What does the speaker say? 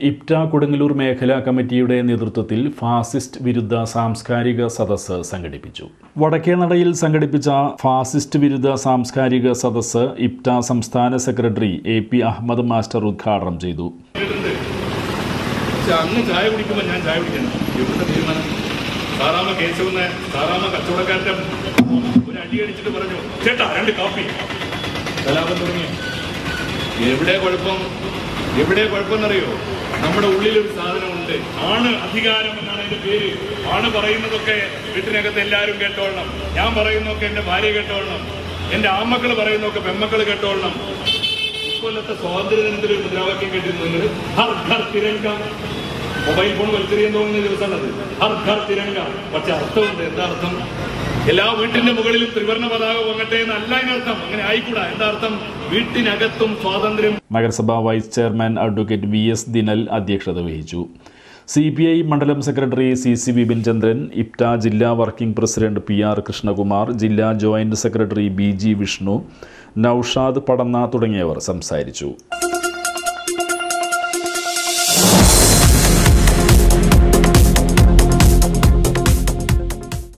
ഇപ്റ്റ കൊടുങ്ങല്ലൂർ മേഖലാ കമ്മിറ്റിയുടെ നേതൃത്വത്തിൽ ഫാസിസ്റ്റ് വിരുദ്ധ സാംസ്കാരിക സദസ്സ് സംഘടിപ്പിച്ചു വടക്കേനടയിൽ സംഘടിപ്പിച്ച ഫാസിസ്റ്റ് വിരുദ്ധ സാംസ്കാരിക സദസ്സ് ഇപ്റ്റ സംസ്ഥാന secretary A P Ahammed master ഉദ്ഘാടനം ചെയ്തു പക്ഷെ അന്ന് ചായ കുടിക്കുമ്പോൾ ഞാൻ ചായ കുടിക്കണം എവിടെ തീരുമാനം സാറാമ കേശവന്ന് സാറാമ കച്ചവടക്കാരന്റെ ഒരു അടി അടിച്ചിട്ട് പറഞ്ഞു ചേട്ടാ രണ്ട് കാപ്പി കലാപം തുടങ്ങി എവിടെ കുഴപ്പം എവിടെ കുഴപ്പമെന്നറിയോ നമ്മുടെ ഉള്ളിൽ ഒരു സാധനമുണ്ട് ആണ് അധികാരം എന്നാണ് അതിന്റെ പേര് ആണ് പറയുന്നതൊക്കെ വീട്ടിനകത്ത് എല്ലാവരും കേട്ടോളണം ഞാൻ പറയുന്നതൊക്കെ എന്റെ ഭാര്യ കേട്ടോളണം എന്റെ ആമക്കൾ പറയുന്നതൊക്കെ പെമ്മക്കൾ കേട്ടോളണം ഇക്കൊല്ലത്തെ സ്വാതന്ത്ര്യ ദിനത്തിൽ ഒരു മുദ്രാവാക്യം കേട്ടിരുന്നു നിങ്ങൾ ഹർ ഘർ തിരങ്ക മൊബൈൽ ഫോൺ വലിച്ചെറിയാൻ തോന്നുന്ന ദിവസമാണത് ഹർ ഘർ തിരങ്ക പക്ഷെ അർത്ഥമുണ്ട് എന്താ അർത്ഥം എല്ലാ വീട്ടിന്റെ മുകളിലും ത്രിവർണ്ണ പതാക പൊങ്ങട്ടെ എന്നല്ല അതിനർത്ഥം അങ്ങനെ ആയിക്കൂടാ എന്താ അർത്ഥം വീട്ടിനകത്തും സ്വാതന്ത്ര്യം നഗരസഭാ vice chairman advocate V S Dinal അധ്യക്ഷത വഹിച്ചു സി പി ഐ മണ്ഡലം secretary C C Bipin Chandran IPTA ജില്ലാ working president P R Krishnakumar ജില്ലാ joint secretary B G Vishnu Naushad Padanna തുടങ്ങിയവർ സംസാരിച്ചു